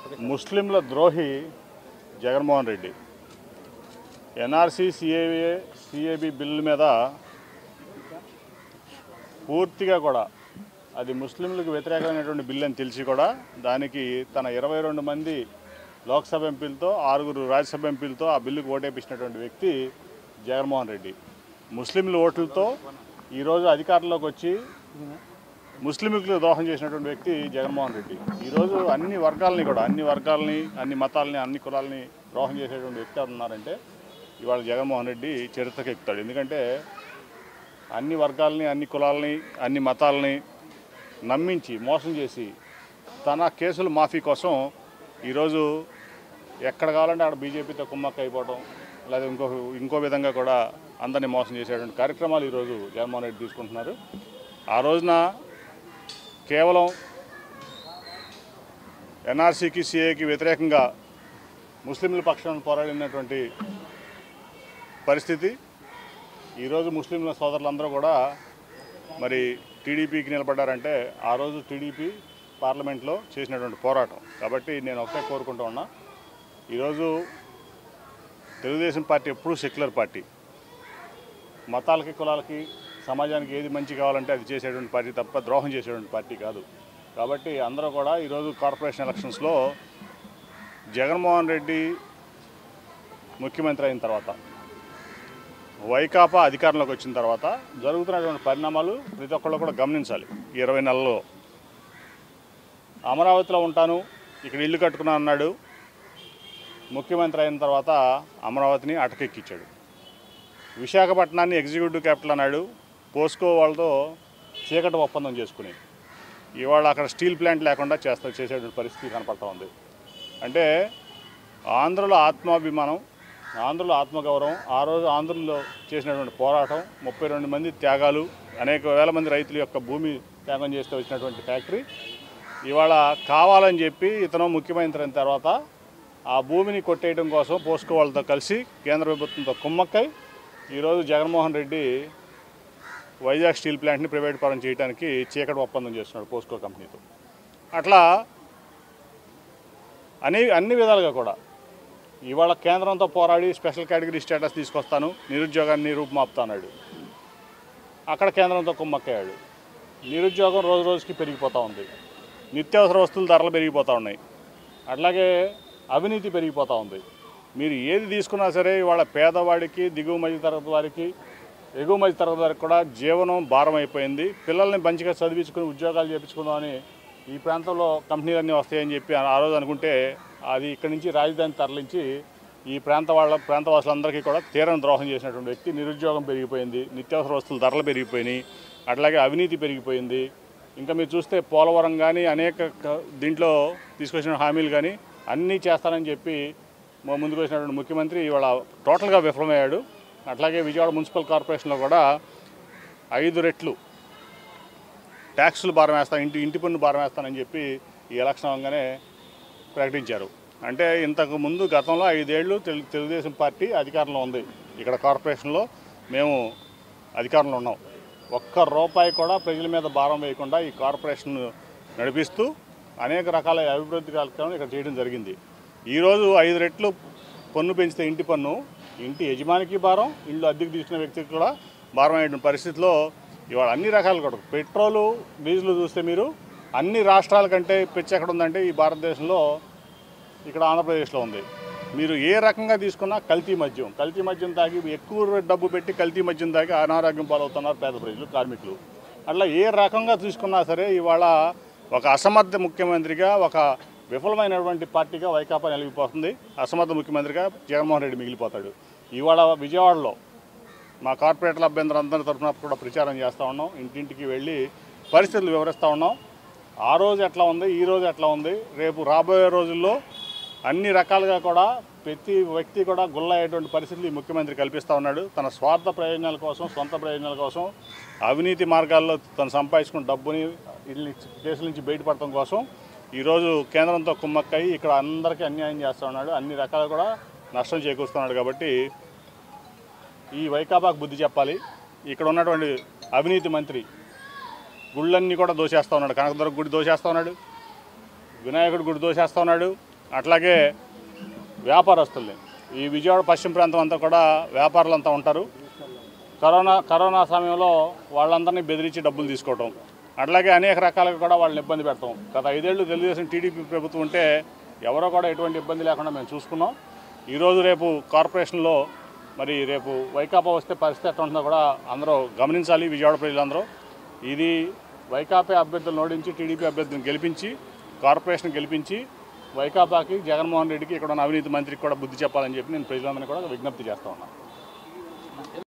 ముస్లింల ద్రోహి Jaganmohan Reddy NRC CAA CAB bill మీద పూర్తిగా కూడా అది ముస్లింలకు వ్యతిరేకమైనటువంటి బిల్లు అని తెలిసి కూడా దానికి తన ఇరవై రెండు మంది లోక్సభ ఎంపీలతో ఆరుగురు రాజ్యసభ ఎంపీలతో ఆ బిల్లుకు ఓటేపించినటువంటి వ్యక్తి జగన్మోహన్ రెడ్డి ముస్లింల ఓట్లతో ఈరోజు అధికారంలోకి వచ్చి ముస్లింలకు దోహం చేసినటువంటి వ్యక్తి జగన్మోహన్ రెడ్డి ఈరోజు అన్ని వర్గాలని కూడా అన్ని వర్గాలని అన్ని మతాలని అన్ని కులాలని ద్రోహం చేసేటువంటి వ్యక్తి ఎవరు ఉన్నారంటే ఇవాళ జగన్మోహన్ రెడ్డి చరిత్రకి ఎక్కుతాడు ఎందుకంటే అన్ని వర్గాలని అన్ని కులాలని అన్ని మతాలని నమ్మించి మోసం చేసి తన కేసుల మాఫీ కోసం ఈరోజు ఎక్కడ కావాలంటే అక్కడ బీజేపీతో కుమ్మక్క అయిపోవడం లేదా ఇంకో ఇంకో విధంగా కూడా అందరినీ మోసం చేసేటువంటి కార్యక్రమాలు ఈరోజు జగన్మోహన్ రెడ్డి తీసుకుంటున్నారు ఆ రోజున కేవలం ఎన్ఆర్సీకి సిఏకి వ్యతిరేకంగా ముస్లింల పక్షాన పోరాడినటువంటి పరిస్థితి ఈరోజు ముస్లింల సోదరులందరూ కూడా మరి టీడీపీకి నిలబడ్డారంటే ఆ రోజు టీడీపీ పార్లమెంట్లో చేసినటువంటి పోరాటం కాబట్టి నేను ఒకటే కోరుకుంటూ ఉన్నా ఈరోజు తెలుగుదేశం పార్టీ ఎప్పుడూ సెక్యులర్ పార్టీ మతాలకి కులాలకి సమాజానికి ఏది మంచి కావాలంటే అది చేసేటువంటి పార్టీ తప్ప ద్రోహం చేసేటువంటి పార్టీ కాదు కాబట్టి అందరూ కూడా ఈరోజు కార్పొరేషన్ ఎలక్షన్స్లో జగన్మోహన్ రెడ్డి ముఖ్యమంత్రి అయిన తర్వాత వైకాపా అధికారంలోకి వచ్చిన తర్వాత జరుగుతున్నటువంటి పరిణామాలు ప్రతి ఒక్కళ్ళు కూడా గమనించాలి ఈ ఇరవై నెలల్లో అమరావతిలో ఉంటాను ఇక్కడ ఇల్లు కట్టుకున్నాను అన్నాడు ముఖ్యమంత్రి అయిన తర్వాత అమరావతిని అటకెక్కించాడు విశాఖపట్నాన్ని ఎగ్జిక్యూటివ్ క్యాపిటల్ అన్నాడు పోస్కో వాళ్ళతో చీకటి ఒప్పందం చేసుకుని ఇవాళ అక్కడ స్టీల్ ప్లాంట్ లేకుండా చేస్తా చేసేటువంటి పరిస్థితి కనపడతా ఉంది అంటే ఆంధ్రలో ఆత్మాభిమానం ఆంధ్రలో ఆత్మగౌరవం ఆ రోజు ఆంధ్రలో చేసినటువంటి పోరాటం ముప్పై రెండు మంది త్యాగాలు అనేక వేల మంది రైతుల యొక్క భూమి త్యాగం చేస్తూ వచ్చినటువంటి ఫ్యాక్టరీ ఇవాళ కావాలని చెప్పి ఇతను ముఖ్యమంత్రి అయిన తర్వాత ఆ భూమిని కొట్టేయడం కోసం పోస్కో వాళ్ళతో కలిసి కేంద్ర ప్రభుత్వంతో కుమ్మక్కై ఈరోజు జగన్మోహన్ రెడ్డి వైజాగ్ స్టీల్ ప్లాంట్ని ప్రైవేట్ పరం చేయడానికి చీకటి ఒప్పందం చేస్తున్నాడు పోస్కో కంపెనీతో అట్లా అన్ని అన్ని విధాలుగా కూడా ఇవాళ కేంద్రంతో పోరాడి స్పెషల్ కేటగిరీ స్టేటస్ తీసుకొస్తాను నిరుద్యోగాన్ని రూపుమాపుతాన్నాడు అక్కడ కేంద్రంతో కుమ్మక్కయ్యాడు నిరుద్యోగం రోజు రోజుకి పెరిగిపోతూ ఉంది నిత్యావసర వస్తువుల ధరలు పెరిగిపోతూ ఉన్నాయి అట్లాగే అవినీతి పెరిగిపోతూ ఉంది మీరు ఏది తీసుకున్నా సరే ఇవాళ పేదవాడికి దిగువ మధ్య తరగతి వారికి ఎగువ మధ్య తరగతి వారికి కూడా జీవనం భారం అయిపోయింది పిల్లల్ని మంచిగా చదివించుకుని ఉద్యోగాలు చేయించుకుందామని ఈ ప్రాంతంలో కంపెనీలన్నీ వస్తాయని చెప్పి ఆ రోజు అనుకుంటే అది ఇక్కడి నుంచి రాజధాని తరలించి ఈ ప్రాంత వాళ్ళ ప్రాంతవాసులందరికీ కూడా తీరని ద్రోహం చేసినటువంటి వ్యక్తి నిరుద్యోగం పెరిగిపోయింది నిత్యావసర వస్తువుల ధరలు పెరిగిపోయినాయి అట్లాగే అవినీతి పెరిగిపోయింది ఇంకా మీరు చూస్తే పోలవరం కానీ అనేక క- దీంట్లో తీసుకొచ్చిన హామీలు కానీ అన్నీ చేస్తానని చెప్పి మా ముందుకు వచ్చినటువంటి ముఖ్యమంత్రి ఇవాళ టోటల్గా విఫలమయ్యాడు అట్లాగే విజయవాడ మున్సిపల్ కార్పొరేషన్లో కూడా ఐదు రెట్లు ట్యాక్సులు భారం వేస్తాను ఇంటి ఇంటి పన్ను భారం వేస్తానని చెప్పి ఈ ఎలక్షన్ అవగానే ప్రకటించారు అంటే ఇంతకు ముందు గతంలో ఐదేళ్లు తెలు తెలుగుదేశం పార్టీ అధికారంలో ఉంది ఇక్కడ కార్పొరేషన్లో మేము అధికారంలో ఉన్నాం ఒక్క రూపాయి కూడా ప్రజల మీద భారం వేయకుండా ఈ కార్పొరేషన్ నడిపిస్తూ అనేక రకాల అభివృద్ధి కార్యక్రమాలు ఇక్కడ చేయడం జరిగింది ఈరోజు ఐదు రెట్లు పన్ను పెంచితే ఇంటి పన్ను ఇంటి యజమానికి భారం ఇల్లు అద్దెకు తీసుకున్న వ్యక్తికి కూడా భారం అయ్యే పరిస్థితిలో ఇవాళ అన్ని రకాలు కూడా పెట్రోలు డీజిల్ చూస్తే మీరు అన్ని రాష్ట్రాల కంటే పిచ్చి ఎక్కడ ఉందంటే ఈ భారతదేశంలో ఇక్కడ ఆంధ్రప్రదేశ్లో ఉంది మీరు ఏ రకంగా తీసుకున్నా కల్తీ మద్యం కల్తీ మద్యం తాగి ఎక్కువ డబ్బు పెట్టి కల్తీ మద్యం తాగి అనారోగ్యం పాలవుతున్నారు పేద ప్రజలు కార్మికులు అట్లా ఏ రకంగా తీసుకున్నా సరే ఇవాళ ఒక అసమర్థ ముఖ్యమంత్రిగా ఒక విఫలమైనటువంటి పార్టీగా వైకాపా నిలిగిపోతుంది అసమర్థ ముఖ్యమంత్రిగా జగన్మోహన్ రెడ్డి మిగిలిపోతాడు ఇవాళ విజయవాడలో మా కార్పొరేటర్ల అభ్యంతరం తరఫున కూడా ప్రచారం చేస్తూ ఉన్నాం ఇంటింటికి వెళ్ళి పరిస్థితులు వివరిస్తూ ఉన్నాం ఆ రోజు ఎట్లా ఉంది ఈ రోజు ఎట్లా ఉంది రేపు రాబోయే రోజుల్లో అన్ని రకాలుగా కూడా ప్రతి వ్యక్తి కూడా గుల్లయ్యేటువంటి పరిస్థితులు ఈ ముఖ్యమంత్రి కల్పిస్తూ ఉన్నాడు తన స్వార్థ ప్రయోజనాల కోసం సొంత ప్రయోజనాల కోసం అవినీతి మార్గాల్లో తను సంపాదించుకున్న డబ్బుని వీళ్ళని కేసుల నుంచి బయటపడటం కోసం ఈరోజు కేంద్రంతో కుమ్మక్కయి ఇక్కడ అందరికీ అన్యాయం చేస్తూ ఉన్నాడు అన్ని రకాలు కూడా నష్టం చేకూరుస్తున్నాడు కాబట్టి ఈ వైకాపాకు బుద్ధి చెప్పాలి ఇక్కడ ఉన్నటువంటి అవినీతి మంత్రి గుళ్ళన్నీ కూడా దోచేస్తూ ఉన్నాడు కనకదుర్గ గుడి దోచేస్తూ ఉన్నాడు వినాయకుడి గుడి దోచేస్తూ ఉన్నాడు అట్లాగే వ్యాపారస్తుల్ని ఈ విజయవాడ పశ్చిమ ప్రాంతం అంతా కూడా వ్యాపారులంతా ఉంటారు కరోనా కరోనా సమయంలో వాళ్ళందరినీ బెదిరించి డబ్బులు తీసుకోవటం అట్లాగే అనేక రకాలుగా కూడా వాళ్ళని ఇబ్బంది పెడతాం గత ఐదేళ్లు తెలుగుదేశం టీడీపీ ప్రభుత్వం ఉంటే ఎవరో కూడా ఎటువంటి ఇబ్బంది లేకుండా మేము చూసుకున్నాం ఈరోజు రేపు కార్పొరేషన్లో మరి రేపు వైకాపా వస్తే పరిస్థితి ఎట్లా ఉంటుందో కూడా అందరూ గమనించాలి విజయవాడ ప్రజలందరూ ఇది వైకాపా అభ్యర్థులను ఓడించి టీడీపీ అభ్యర్థులను గెలిపించి కార్పొరేషన్ గెలిపించి వైకాపాకి జగన్మోహన్ రెడ్డికి ఇక్కడ ఉన్న అవినీతి మంత్రికి కూడా బుద్ధి చెప్పాలని చెప్పి నేను ప్రజలందరినీ కూడా విజ్ఞప్తి చేస్తా ఉన్నాను